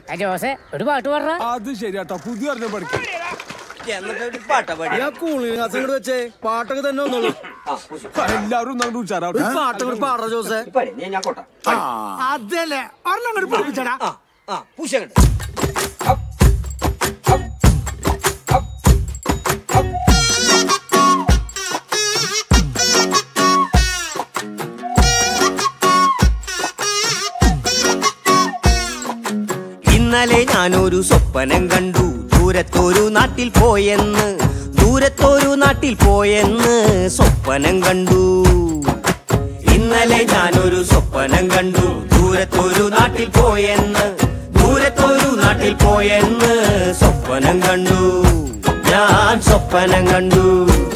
Jose ഒരു പാട്ട് പാടുക അത് ശരിയാട്ടോ പുതിയ ഒരെണ്ണം പഠിക്കും എന്നിട്ട് പാട്ടാ പാടി ഞാൻ കൂളിംഗ് ഗ്ലാസ് ഇങ്ങോട്ട് വെച്ചേ പാട്ടൊക്കെ തന്നെ ഒന്നുള്ളൂ എല്ലാവരും ഒന്നും ഉച്ചാറാവട്ടെ ഒരു പാട്ടൊക്കെ പാടാ ജോസേ പാടി ഞാൻ ഞാൻ കോട്ട അതല്ലേ ഒരെണ്ണം അങ്ങോട്ട് പഠിപ്പിച്ചടാ ആ ആ പൂശ കണ്ട് ഇന്നലെ ഞാനൊരു സ്വപ്നം കണ്ടു ദൂരത്തൊരു നാട്ടിൽ പോയെന്ന് ദൂരത്തൊരു നാട്ടിൽ പോയെന്ന് സ്വപ്നം കണ്ടു ഇന്നലെ ഞാനൊരു സ്വപ്നം കണ്ടു ദൂരത്തൊരു നാട്ടിൽ പോയെന്ന് ദൂരത്തൊരു നാട്ടിൽ പോയെന്ന് സ്വപ്നം കണ്ടു ഞാൻ സ്വപ്നം കണ്ടു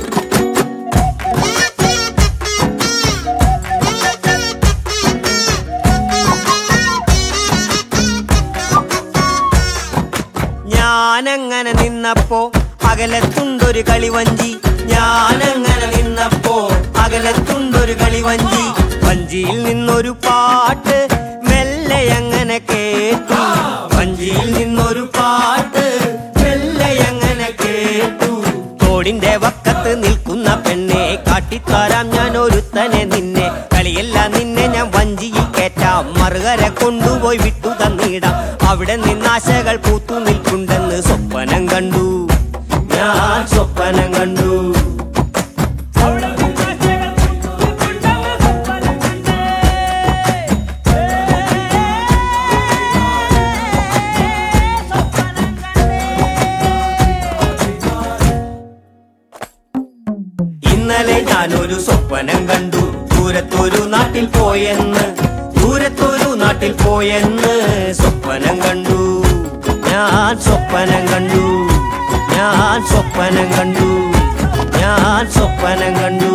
ഞാനങ്ങനെ നിന്നപ്പോ അകലത്തുണ്ടൊരു കളിവഞ്ചി ഞാനങ്ങനെ നിന്നപ്പോ അകലത്തുണ്ടൊരു കളിവഞ്ചി വഞ്ചിയിൽ നിന്നൊരു പാട്ട് മെല്ലെ അങ്ങനെ കേട്ടു വഞ്ചിയിൽ നിന്നൊരു പാട്ട് മെല്ലെ അങ്ങനെ കേട്ടു തോടിന്റെ വക്കത്ത് നിൽക്കുന്ന പെണ്ണെ കാട്ടിത്താരാം ഞാൻ ഒരുത്തനെ നിന്നെ കളിയെല്ലാം നിന്നെ ഞാൻ വഞ്ചിയിൽ കേറ്റാം മറുകര കൊണ്ടുപോയി വിട്ടു തന്നിടാം അവിടെ നിന്നാശകൾ പൂത്തു നിൽക്കുണ്ടെന്ന് സ്വപ്നം കണ്ടു ഞാൻ സ്വപ്നം കണ്ടു ഇന്നലെ ഞാനൊരു സ്വപ്നം കണ്ടു ദൂരത്തൊരു നാട്ടിൽ പോയെന്ന് ദൂരത്തൊരു നാട്ടിൽ പോയെന്ന് സ്വപ്നം കണ്ടു ഞാൻ സ്വപ്നം കണ്ടു ഞാൻ സ്വപ്നം കണ്ടു ഞാൻ സ്വപ്നം കണ്ടു